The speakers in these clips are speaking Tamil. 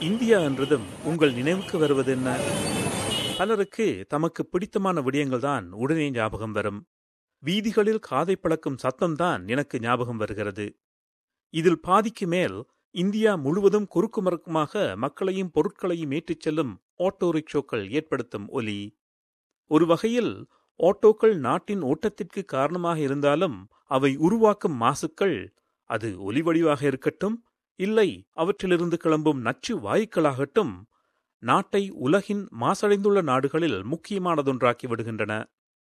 இந்தியா என்றதும் உங்கள் நினைவுக்கு வருவது என்ன பலருக்கு தமக்கு பிடித்தமான விடயங்கள் தான் உடனே ஞாபகம் வரும் வீதிகளில் காதை பழக்கும் சத்தம்தான் எனக்கு ஞாபகம் வருகிறது இதில் பாதிக்கு மேல் இந்தியா முழுவதும் குறுக்கு மறுக்குமாக மக்களையும் பொருட்களையும் ஏற்றிச் செல்லும் ஆட்டோ ரிக்ஷோக்கள் ஏற்படுத்தும் ஒலி ஒரு வகையில் ஆட்டோக்கள் நாட்டின் ஓட்டத்திற்கு காரணமாக இருந்தாலும் அவை உருவாக்கும் மாசுக்கள் அது ஒலி வடிவாக இருக்கட்டும் இல்லை அவற்றிலிருந்து கிளம்பும் நச்சு வாயுக்களாகட்டும் நாட்டை உலகின் மாசடைந்துள்ள நாடுகளில் முக்கியமானதொன்றாக்கி விடுகின்றன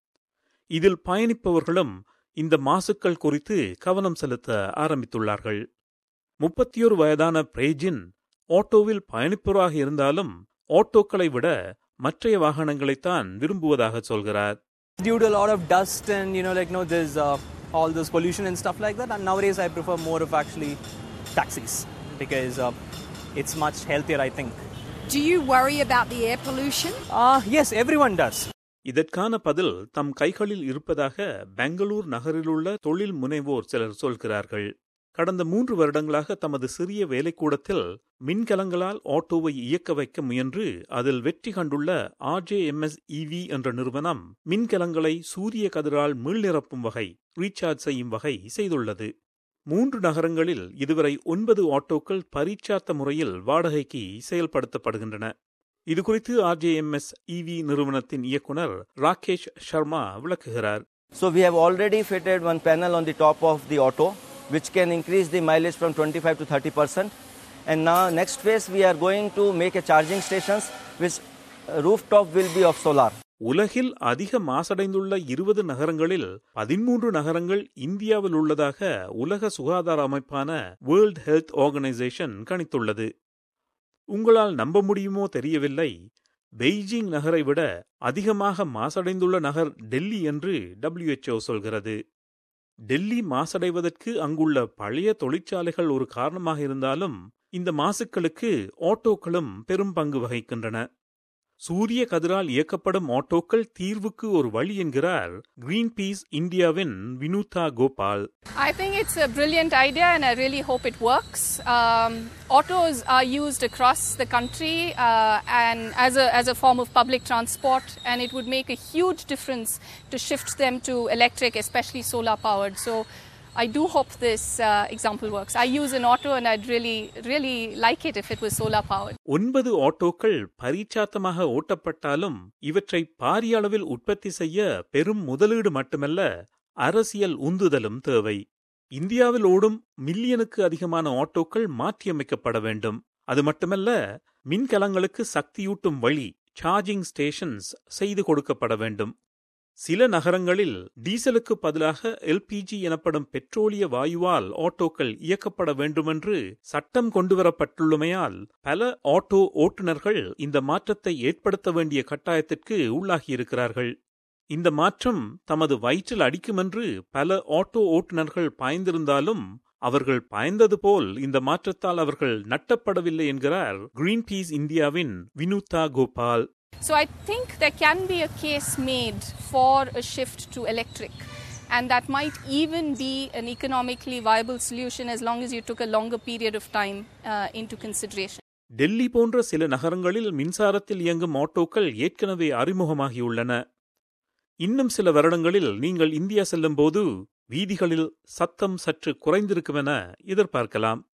இதில் பயணிப்பவர்களும் இந்த மாசுக்கள் குறித்து கவனம் செலுத்த ஆரம்பித்துள்ளார்கள் முப்பத்தியோரு வயதான பிரேஜின் ஆட்டோவில் பயணிப்பவராக இருந்தாலும் ஆட்டோக்களை விட மற்றைய வாகனங்களைத்தான் விரும்புவதாக சொல்கிறார் due to a lot of dust and you know like no there's uh, all this pollution and stuff like that and nowadays i prefer more of actually taxis because uh, it's much healthier i think Do you worry about the air pollution? uh, yes everyone does இதற்கான பதில் தம் கைகளில் இருப்பதாக பெங்களூர் நகரிலுள்ள தொழில் முனைவோர் சிலர் சொல்கிறார்கள் கடந்த மூன்று வருடங்களாக தமது சிறிய வேலைக்கூடத்தில் மின்கலங்களால் ஆட்டோவை இயக்க வைக்க முயன்று அதில் வெற்றி கண்டுள்ள ஆர்ஜேஎம்எஸ் இவி என்ற நிறுவனம் மின்கலங்களை சூரிய கதிரால் மீள்நிரப்பும் வகை ரீசார்ஜ் செய்யும் வகை செய்துள்ளது மூன்று நகரங்களில் இதுவரை ஒன்பது ஆட்டோக்கள் பரீட்சார்த்த முறையில் வாடகைக்கு செயல்படுத்தப்படுகின்றன இதுகுறித்து ஆர்ஜேஎம்எஸ் இவி நிறுவனத்தின் இயக்குனர் ராகேஷ் சர்மா விளக்குகிறார் So we have already fitted one panel on the top of the auto, which can increase the mileage from 25 to 30 percent. And now next phase we are going to make a charging stations, which uh, rooftop will be of solar. உலகில் அதிக மாசடைந்துள்ள இருபது நகரங்களில் பதிமூன்று நகரங்கள் இந்தியாவில் உள்ளதாக உலக சுகாதார அமைப்பான வேர்ல்ட் ஹெல்த் ஆர்கனைசேஷன் கணித்துள்ளது உங்களால் நம்ப முடியுமோ தெரியவில்லை பெய்ஜிங் நகரை விட அதிகமாக மாசடைந்துள்ள நகர் டெல்லி என்று WHO சொல்கிறது டெல்லி மாசடைவதற்கு அங்குள்ள பழைய தொழிற்சாலைகள் ஒரு காரணமாக இருந்தாலும் இந்த மாசுக்களுக்கு ஆட்டோக்களும் பெரும் பங்கு வகிக்கின்றன சூரிய கதிரால் இயக்கப்படும் ஆட்டோக்கள் தீர்வுக்கு ஒரு வழி என்கிறார் கிரீன் பீஸ் இந்தியாவின் வினூதா Gopal I think it's a brilliant idea and I really hope it works. Um, autos are used across the country uh, and as a, as a form of public transport, and it would make a huge difference to shift them to electric, especially solar powered. So I do hope this uh, example works. I use an auto and I'd really, really like it if it was solar powered. ஒன்பது ஆட்டோக்கள் பரீட்சாத்தமாக ஓட்டப்பட்டாலும் இவற்றை பாரிய அளவில் உற்பத்தி செய்ய பெரும் முதலீடு மட்டுமல்ல அரசியல் உந்துதலும் தேவை இந்தியாவில் ஓடும் மில்லியனுக்கு அதிகமான ஆட்டோக்கள் மாற்றியமைக்கப்பட வேண்டும் அது மட்டுமல்ல மின்கலங்களுக்கு சக்தியூட்டும் வழி சார்ஜிங் ஸ்டேஷன்ஸ் செய்து கொடுக்கப்பட வேண்டும் சில நகரங்களில் டீசலுக்கு பதிலாக எல்பிஜி எனப்படும் பெட்ரோலிய வாயுவால் ஆட்டோக்கள் இயக்கப்பட வேண்டுமென்று சட்டம் கொண்டுவரப்பட்டுள்ளமையால் பல ஆட்டோ ஓட்டுநர்கள் இந்த மாற்றத்தை ஏற்படுத்த வேண்டிய கட்டாயத்திற்கு உள்ளாகியிருக்கிறார்கள் இந்த மாற்றம் தமது வயிற்றில் அடிக்குமென்று பல ஆட்டோ ஓட்டுநர்கள் பாய்ந்திருந்தாலும் அவர்கள் பாய்ந்தது போல் இந்த மாற்றத்தால் அவர்கள் நட்டப்படவில்லை என்கிறார் கிரீன் பீஸ் இந்தியாவின் வினூதா Gopal So I think there can be a case made for a shift to electric. And that might even be an economically viable solution as long as you took a longer period of time uh, into consideration. Delhi போன்ற சில நகரங்களில் மின்சாரத்தில் இயங்கும் ஆட்டோக்கள் ஏற்கனவே அறிமுகமாகியுள்ளன இன்னும் சில வருடங்களில் நீங்கள் இந்தியா செல்லும்போது வீதிகளில் சத்தம் சற்று குறைந்திருக்குமென எதிர்பார்க்கலாம்